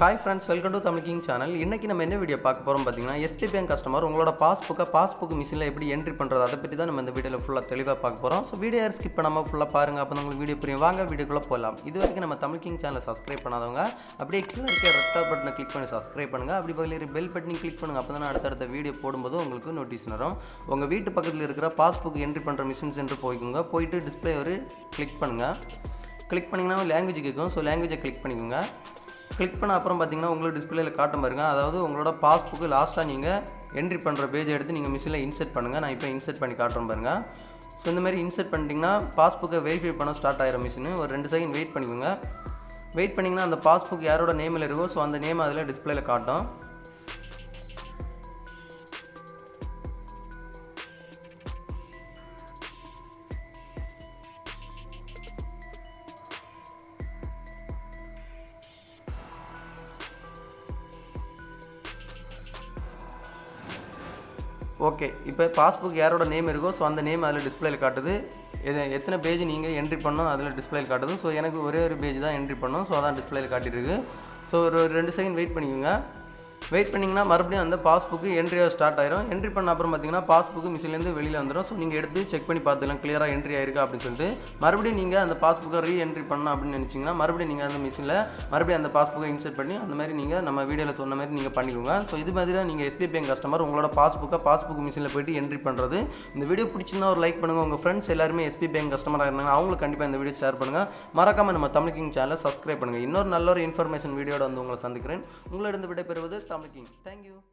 hi friends welcome to Tamil king channel இன்றைக்கி நம்ம என்ன வீடியோ பார்க்க போகிறோம் பார்த்தீங்கன்னா எஸ்பி பேங்க் கஸ்டமர் உங்களோட பாஸ்புக்கை பாஸ்புக் மிஷினில் எப்படி என்ட்ரி பண்ணுறது அதை பற்றி தான் நம்ம இந்த வீடியோவில் ஃபுல்லாக தெளிவாக பார்க்க போகிறோம் ஸோ வீடியோ ஸ்கிப் பண்ணாமல் ஃபுல்லாக பாருங்கள் அப்போ உங்களுக்கு வீடியோ புரியும் வாங்க வீடியோக்குள்ளே போகலாம் இது வரைக்கும் நம்ம தமிழ் கிங் சேனலை சப்ஸ்கிரைப் பண்ணாதவங்க அப்படியே கீழே இருக்க ரெட் பட்டனை கிளிக் பண்ணி சப்ஸ்கிரைப் பண்ணுங்கள் அப்படி பக்கத்தில் இருக்க பெல் பட்டனை கிளிக் பண்ணுங்கள் அப்போ தான் அடுத்தடுத்த வீடியோ போடும்போது உங்களுக்கு நோட்டீஸ் வரும் உங்கள் வீட்டு பக்கத்தில் இருக்கிற பாஸ்புக் என்ட்ரி பண்ணுற மிஷின் சென்டர் போய்க்குங்க போயிட்டு டிஸ்பிளே ஒரு கிளிக் பண்ணுங்கள் கிளிக் பண்ணிங்கன்னா லாங்குவேஜ் கேட்கும் ஸோ லாங்குவேஜை கிளிக் பண்ணிக்கோங்க கிளிக் பண்ண அப்புறம் பார்த்தீங்கன்னா உங்களுக்கு டிஸ்பிளேல காட்டும் பாருங்க அதாவது உங்களோட பாஸ்புக்கு லாஸ்ட்டாக நீங்கள் என்ட்ரி பண்ணுற பேஜ் எடுத்து நீங்கள் மிஷினில் இன்செர்ட் பண்ணுங்கள் நான் இப்போ இன்செர்ட் பண்ணி காட்டுறேன் பாருங்க ஸோ இந்த மாதிரி இன்செர்ட் பண்ணிட்டீங்கன்னா பாஸ்புக்கை வெரிஃபை பண்ண ஸ்டார்ட் ஆகிற மிஷின் ஒரு ரெண்டு செகண்ட் வெயிட் பண்ணிக்கோங்க வெயிட் பண்ணிங்கன்னா அந்த பாஸ்புக் யாரோட நேமில் இருக்கோ ஸோ அந்த நேம் அதில் டிஸ்பிளேல காட்டும் ஓகே இப்போ பாஸ்புக் யாரோட நேம் இருக்கோ ஸோ அந்த நேம் அதில் டிஸ்பிளேல காட்டுது இது எத்தனை பேஜ் நீங்கள் என்ட்ரி பண்ணோம் அதில் டிஸ்பிளேல காட்டுது ஸோ எனக்கு ஒரே ஒரு பேஜ் தான் என்ட்ரி பண்ணோம் ஸோ அதான் டிஸ்பிளேல காட்டியிருக்கு ஸோ ஒரு ரெண்டு செகண்ட் வெயிட் பண்ணிக்கோங்க வெயிட் பண்ணிங்கன்னா மறுபடியும் அந்த பாஸ்புக்கு என்ட்ரியாக ஸ்டார்ட் ஆயிரும் என்ட்ரி பண்ண அப்புறம் பார்த்தீங்கன்னா பாஸ்புக்கு மிஷின்லேருந்து வெளியில் வந்துடும் ஸோ நீங்கள் எடுத்து செக் பண்ணி பார்த்துக்கலாம் கிளியராக என்ட்ரி ஆயிருக்கா அப்படின்னு சொல்லிட்டு மறுபடியும் நீங்கள் அந்த பாஸ்புக்கை ரீ என்ட்ரி பண்ணணும் அப்படின்னு நினச்சிங்கன்னா மறுபடியும் நீங்கள் அந்த மிஷினில் மறுபடியும் அந்த பாஸ்புக்கை இன்செர்ட் பண்ணி அந்த மாதிரி நீங்கள் நம்ம வீடியோவில் சொன்ன மாதிரி நீங்கள் பண்ணிக்கோங்க ஸோ இது மாதிரி தான் நீங்கள் எஸ்பி பேங்க் கஸ்டமர் உங்களோட பாஸ்புக்கை பாஸ்புக் மிஷினில் போயிட்டு என்ட்ரி பண்ணுறது இந்த வீடியோ பிடிச்சிருந்தா ஒரு லைக் பண்ணுங்கள் உங்கள் ஃப்ரெண்ட்ஸ் எல்லாருமே எஸ்பி பேங்க் கஸ்டமராக இருந்தாங்க அவங்களுக்கு கண்டிப்பாக இந்த வீடியோ ஷேர் பண்ணுங்கள் மறக்காமல் நம்ம தமிழ் கிங் சேனலை சப்ஸ்கிரைப் பண்ணுங்கள் இன்னொரு நல்ல ஒரு இன்ஃபர்மேஷன் வீடியோட வந்து உங்களை சந்திக்கிறேன் உங்களிடம் விடைபெறுவது தமிழ் கிங் தேங்க்யூ